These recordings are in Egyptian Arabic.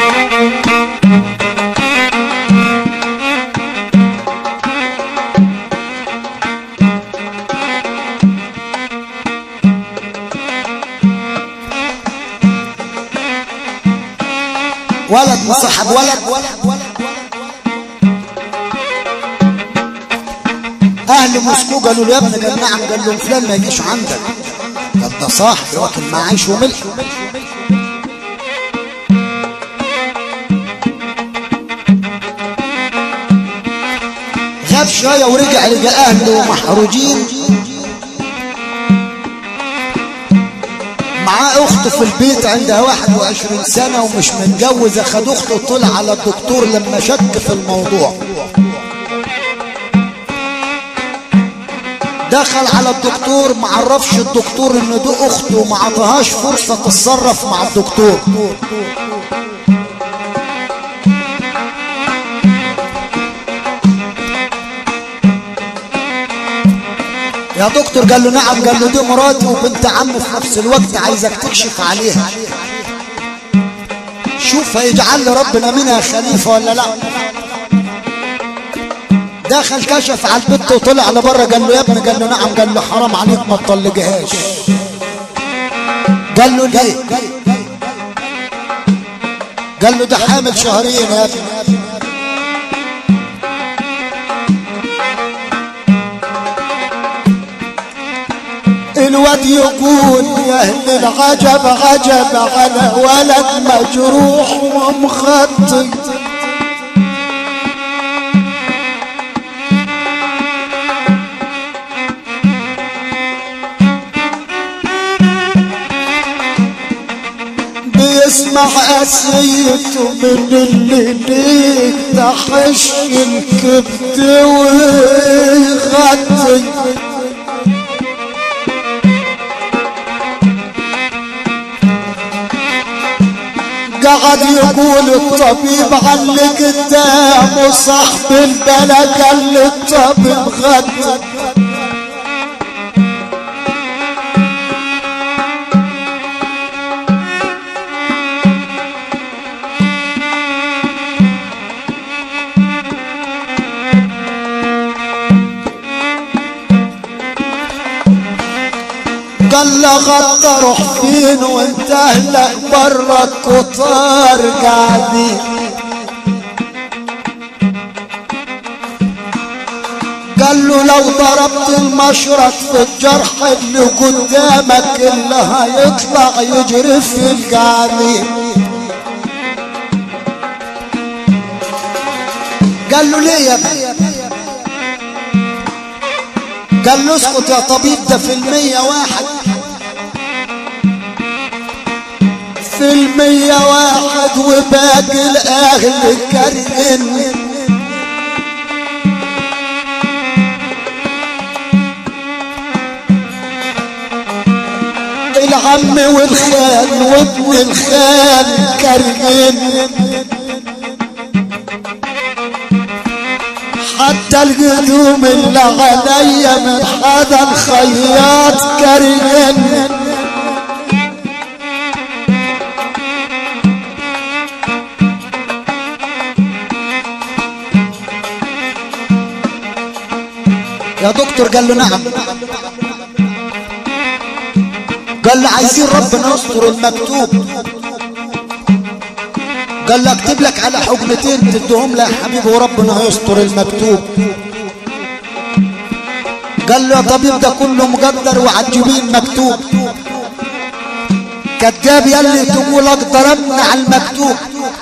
ولد مصاحب ولد اهل موسكو قالوا له يا ابني قال نعم قال له فلان ما يجيش عندك قال ده صاحبي واكل معاه عيش وملح غاب شويه ورجع لقى اهله محروجين معاه اخته في البيت عندها 21 سنه ومش متجوزه خد اخته وطلع على الدكتور لما شك في الموضوع دخل على الدكتور معرفش الدكتور ان دي اخته وما عطاهاش فرصه تتصرف مع الدكتور يا دكتور قال له نعم قال له دي مراتي وبنت عمي في نفس الوقت عايزك تكشف عليها شوف هيجعل لي ربنا منها خليفه ولا لا دخل كشف على البنت وطلع لبره قال له يا ابني قال له نعم قال له حرام عليك ما تطلقهاش قال له ليه قال له ده حامل شهرين يا ابني الواد يقول يا اهل العجب عجب على ولد مجروح ومخطط بيسمع أسيته من اللي ليك تحش الكبد ويغطي قعد يقول الطبيب على قدامه صاحب البلا قال الطبيب غد قال له غطى روح فين وانت اهلك برا الكتار قاعدين قال له لو ضربت المشرط في الجرح اللي قدامك اللي هيطلع يجري في القاعدين قال له ليه يا ابني قال له اسكت يا طبيب ده في المية واحد في المية واحد وباقي الأهل كرهن العم والخال وابن الخال كرهن حتى القدوم اللي عليا من هذا الخياط كرهن يا دكتور قال له نعم قال له عايزين ربنا يستر المكتوب قال له اكتب لك على حقنتين تدهم له يا حبيبي وربنا هيستر المكتوب قال له يا طبيب ده كله مقدر وعالجبين مكتوب كذاب يلي تقول اقدر امنع المكتوب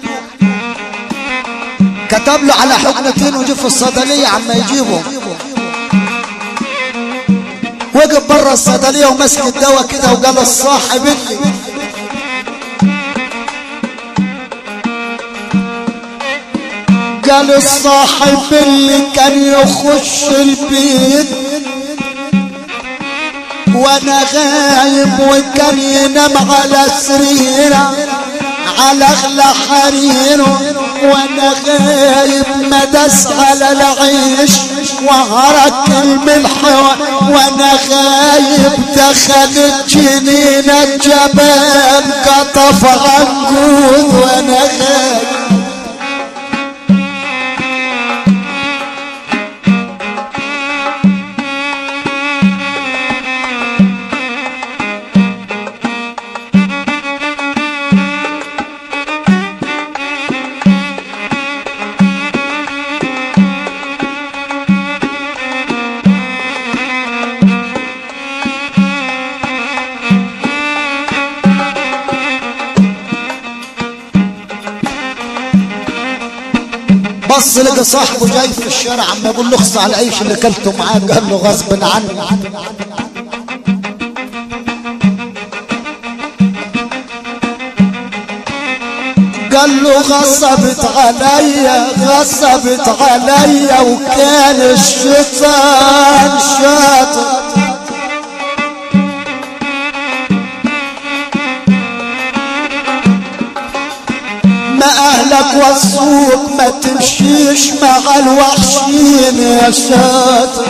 كتب له على حقنتين وجي في الصيدليه عما يجيبهم وقف برا الصيدليه ومسك الدواء كده وقال الصاحب اللي قال الصاحب اللي كان يخش البيت وانا غايب وكان ينام على سريره على اغلى حرير وانا غايب مدس على العيش وهرك الملح وانا غايب دخلت جنين الجبال قطف عنقود وانا غايب بص لقى صاحبه جاي في الشارع عم يقول له اخص على العيش اللي كلته معاه قال له غصب عني قال له غصبت عليا غصبت عليا وكان الشيطان شاطر ما اهلك وصوك ما تمشيش مع الوحشين يا شاطر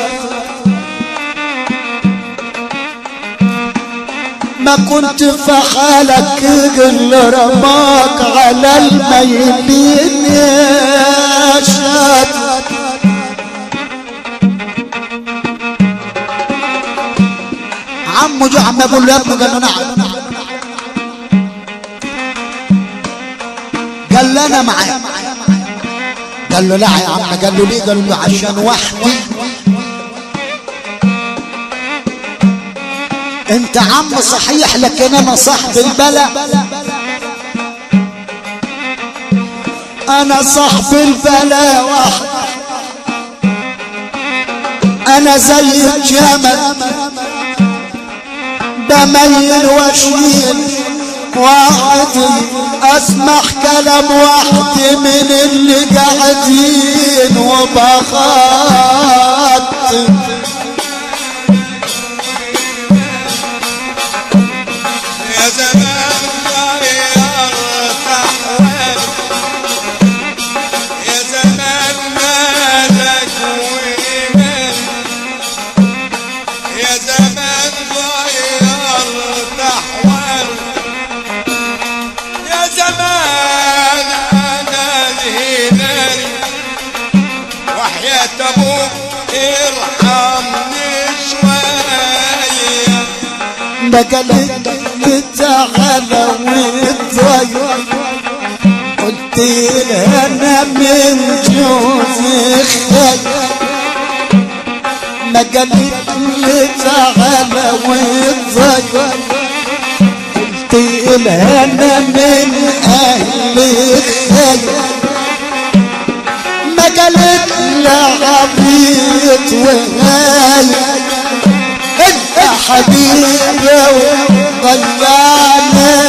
ما كنت في حالك اللي رماك على الميلين يا شاطر عمه جه عم يقول له يا ابني قال له نعم قال له انا معاك قال له لا يا عم قال له ليه قال له عشان وحدي انت عم صحيح لكن انا صاحب البلاء انا صاحب البلاء واحد انا زي الجمل بميل واشيل واحد اسمع كلام واحد من اللي قاعدين وبخاطب يا زمان غيرت احوالي يا زمان مالك وايمان يا زمان غيرت احوالي يا زمان انا الهلالي وحياة ابوك ارحمني شويه بقلت تعالى وتضيع قلت لها انا من جوزي خير ما قالت لي تعالى وتضيع قلت لها انا من اهل خير ما قالت لها عبيط وهاي انت حبيبي وضيعنا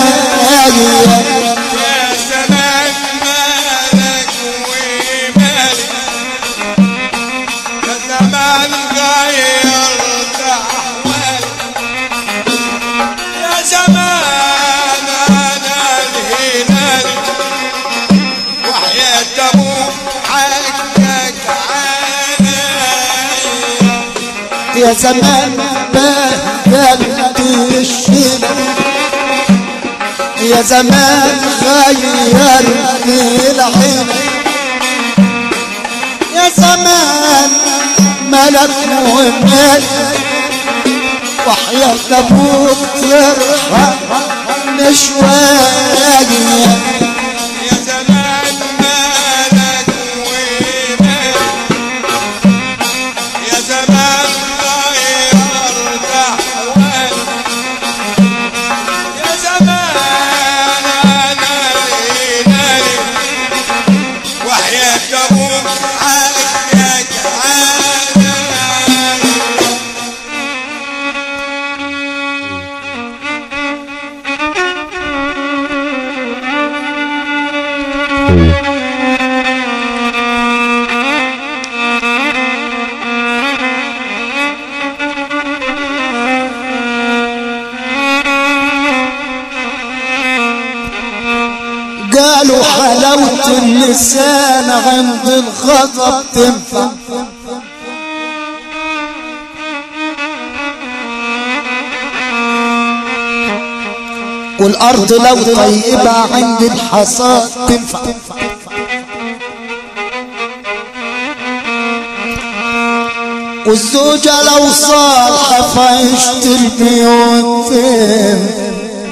يا زمان مالك ومالك يا زمان غيرت احوالك يا زمان انا الهلال وحياة ابوك حقك عليا يا زمان بهدلت الشيلة يا زمان غيرت العين يا زمان ملك ومال وحياة ابوك ترحم شوية يا زمان مالك ومالك يا زمان غيرت احوالك يا زمان انا الهلالي وحياة ابوك حقك عليا قالوا حلاوة اللسان عند الغضب تنفع والأرض لو طيبة عند الحصاد تنفع والزوجة لو صالحة فعشت البيوت تنفع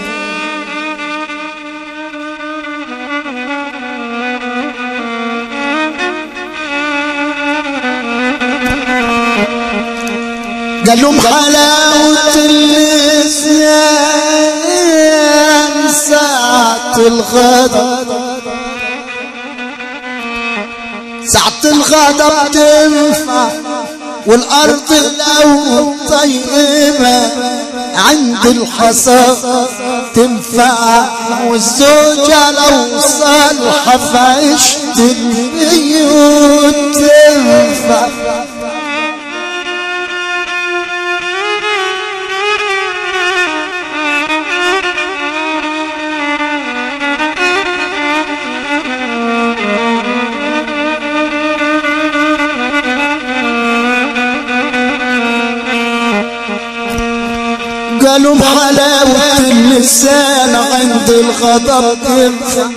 قال لهم حلاوة اللسان ساعة الغضب ساعة الغضب تنفع والأرض لو طيبة عند الحصى تنفع والزوجة لو صالحة فعشت البيوت تنفع قالوا حلاوة اللسان عند الغضب تنفع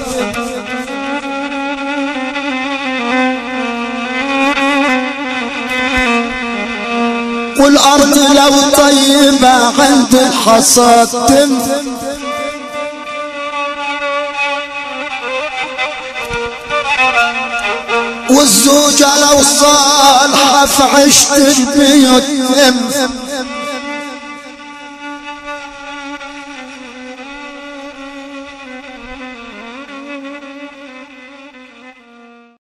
والأرض لو طيبة عند الحصاد تنفع والزوجة لو صالحة في عشت البيوت تنفع